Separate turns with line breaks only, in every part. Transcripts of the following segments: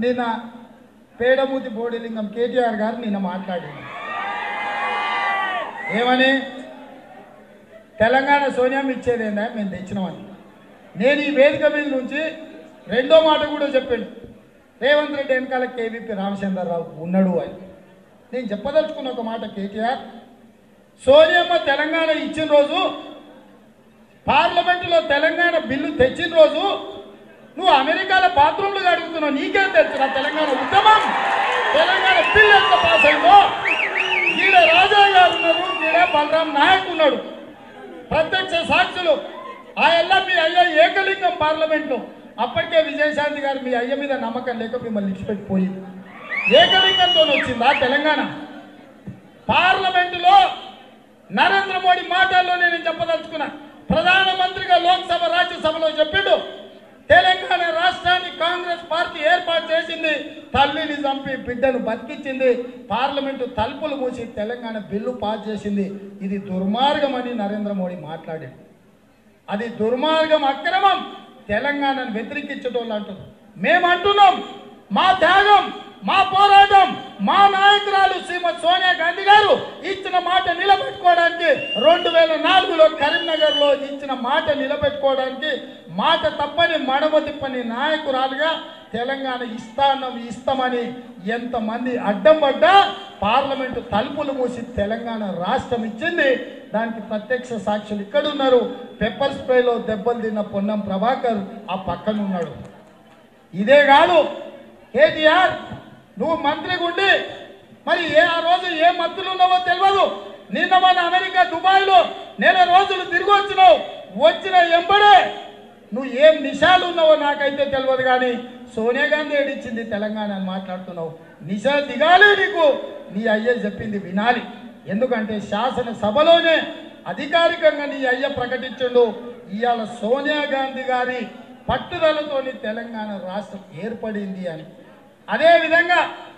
నిన్న పేడమూతి బోడిలింగం కేటీఆర్ గారు నిన్న మాట్లాడింది ఏమని తెలంగాణ సోనియం ఇచ్చేదేందా మేము తెచ్చినామని నేను ఈ వేదిక మీద నుంచి రెండో మాట కూడా చెప్పాను రేవంత్ రెడ్డి వెనకాల కేవీపీ రామచంద్రరావు ఉన్నాడు అని నేను చెప్పదలుచుకున్న ఒక మాట కేటీఆర్ సోనియమ్మ తెలంగాణ ఇచ్చిన రోజు పార్లమెంటులో తెలంగాణ బిల్లు తెచ్చిన రోజు నువ్వు అమెరికాలో బాత్రూంలు అడుగుతున్నావు నీకేం తెలుసు నా తెలంగాణ ఉద్యమం తెలంగాణ బిల్లు ఎంత పాస్ అయిందో ఈడ రాజా గారు ఉన్నారు ఈడ బలరాం నాయక్ ఉన్నాడు ప్రత్యక్ష సాక్షులు ఆ ఎల్లా మీ అయ్య ఏకలింగం పార్లమెంట్లో అప్పటికే విజయశాంతి గారు మీ అయ్య మీద నమ్మకం లేక మిమ్మల్ని ఇచ్చిపెట్టిపోయింది ఏకలింగంతో వచ్చిందా తెలంగాణ పార్లమెంటులో నరేంద్ర మోడీ మాటల్లో నేను చెప్పదలుచుకున్నా ప్రధానమంత్రిగా లోక్సభ రాజ్యసభలో చెప్పిండు తెలంగాణ రాష్ట్రాన్ని కాంగ్రెస్ పార్టీ ఏర్పాటు చేసింది తల్లిని చంపి బిడ్డను బతికించింది పార్లమెంటు తలుపులు మూసి తెలంగాణ బిల్లు పాస్ చేసింది ఇది దుర్మార్గం అని నరేంద్ర మోడీ మాట్లాడాడు అది దుర్మార్గం అక్రమం తెలంగాణను వ్యతిరేకించడం అంటున్నారు మేము అంటున్నాం మా త్యాగం మా పోరాటం మా నాయకురాలు శ్రీమతి సోనియా గాంధీ గారు ఇచ్చిన మాట నిలబెట్టుకోవడానికి రెండు వేల నాలుగులో కరీంనగర్లో ఇచ్చిన మాట నిలబెట్టుకోవడానికి మాట తప్పని మడమ తిప్పని నాయకురాలుగా తెలంగాణ ఇస్తానం ఇస్తామని ఎంతమంది అడ్డం పడ్డా పార్లమెంటు తలుపులు మూసి తెలంగాణ రాష్ట్రం ఇచ్చింది దానికి ప్రత్యక్ష సాక్షులు ఇక్కడ ఉన్నారు పెప్పర్ స్ప్రేలో దెబ్బలు తిన్న పొన్నం ప్రభాకర్ ఆ పక్కన ఉన్నాడు ఇదే కాదు కేటీఆర్ నువ్వు మంత్రిగా ఉండి మరి ఏ ఆ రోజు ఏ మంత్రులు ఉన్నావో తెలియదు నిన్న మన అమెరికా దుబాయ్లో నెల రోజులు తిరిగి వచ్చినావు వచ్చిన ఎంబడే నువ్వు ఏం నిషాలు ఉన్నావో నాకైతే తెలియదు కానీ సోనియా గాంధీ ఏడిచ్చింది తెలంగాణ అని మాట్లాడుతున్నావు నిషా దిగాలి నీకు నీ అయ్యే చెప్పింది వినాలి ఎందుకంటే శాసన సభలోనే అధికారికంగా నీ అయ్య ప్రకటించండు ఇవాళ సోనియా గాంధీ గారి పట్టుదలతోని తెలంగాణ రాష్ట్రం ఏర్పడింది అని అదేవిధంగా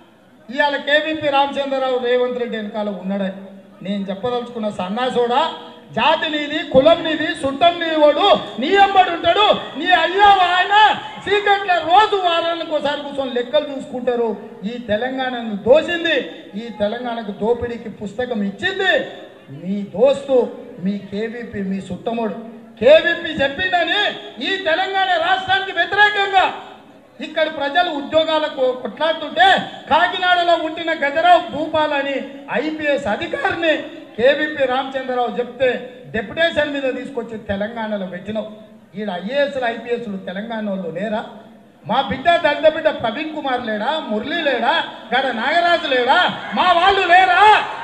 ఇవాళ కేవీపీ రామచంద్రరావు రేవంత్ రెడ్డి వెనకాల ఉన్నాడని నేను చెప్పదలుచుకున్న సన్నాసోడా జాతి నీది కులం నీది సుట్టం నీవాడు నీ ఎంబడి ఉంటాడు నీ అయ్యా ఆయన సీక్రెట్ల రోజు వారానికి ఒకసారి కూర్చొని లెక్కలు చూసుకుంటారు ఈ తెలంగాణను దోసింది ఈ తెలంగాణకు దోపిడీకి పుస్తకం ఇచ్చింది మీ దోస్తు మీ కేవీపీ మీ సుట్టముడు కేవీపీ చెప్పిందని ఈ తెలంగాణ రాష్ట్రానికి వ్యతిరేకంగా ఇక్కడ ప్రజలు ఉద్యోగాలకు కొట్లాడుతుంటే కాకినాడలో ఉంటిన గజరావు భూపాల్ అని ఐపీఎస్ అధికారిని కేవీపీ రామచంద్రరావు చెప్తే డెప్యుటేషన్ మీద తీసుకొచ్చి తెలంగాణలో పెట్టినావు ఈడ ఐఏఎస్లు ఐపీఎస్లు తెలంగాణ వాళ్ళు లేరా మా బిడ్డ దళిత బిడ్డ ప్రవీణ్ కుమార్ లేడా మురళీ లేడా గడ నాగరాజు లేడా మా వాళ్ళు లేరా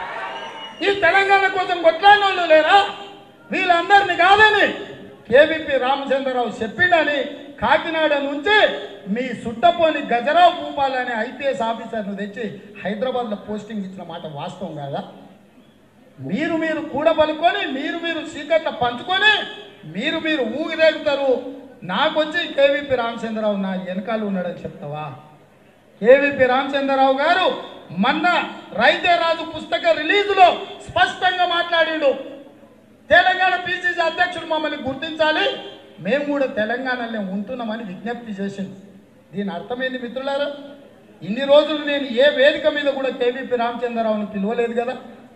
ఈ తెలంగాణ కోసం కొట్లాడిన వాళ్ళు లేరా వీళ్ళందరినీ కాదని కేవీపీ రామచంద్రరావు చెప్పిండని కాకినాడ నుంచి మీ సుట్టపోని గజరావు భూపాల్ అనే ఐపీఎస్ ఆఫీసర్ను తెచ్చి హైదరాబాద్లో పోస్టింగ్ ఇచ్చిన మాట వాస్తవం కాదా మీరు మీరు కూడబలుకొని మీరు మీరు సీకట్ల పంచుకొని మీరు మీరు ఊగిరేగుతారు నాకొచ్చి కేవీపీ రామచంద్రరావు నా వెనకాల ఉన్నాడని చెప్తావా కేవీపీ రామచంద్రరావు గారు మొన్న రైతే రాజు పుస్తక రిలీజులో స్పష్టంగా మాట్లాడిండు తెలంగాణ పిసిసి అధ్యక్షుడు మమ్మల్ని గుర్తించాలి మేము కూడా తెలంగాణలో ఉంటున్నామని విజ్ఞప్తి చేసింది దీని అర్థమైంది మిత్రులారా ఇన్ని రోజులు నేను ఏ వేదిక మీద కూడా కేవీపీ రామచంద్రరావుని పిలవలేదు కదా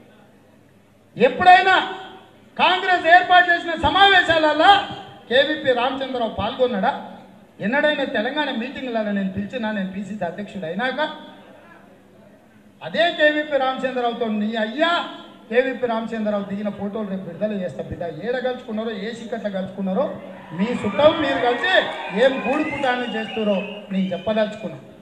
ఎప్పుడైనా కాంగ్రెస్ ఏర్పాటు చేసిన సమావేశాలలో కేవీపీ రామచంద్రరావు పాల్గొన్నాడా ఎన్నడైనా తెలంగాణ మీటింగ్లలో నేను పిలిచినా నేను పిసిసి అధ్యక్షుడు అయినాక అదే కేవీపీ రామచంద్రరావుతో నీ అయ్యా కేవీపీ రామచంద్రరావు దిగిన ఫోటోలు రేపు విడుదల చేస్తా బిడ్డ ఏడ కలుసుకున్నారో ఏ సిక్కట్ల కలుసుకున్నారో మీ చుట్టం మీరు కలిసి ఏం గూడు పుటాన్ని చేస్తారో నేను చెప్పదలుచుకున్నా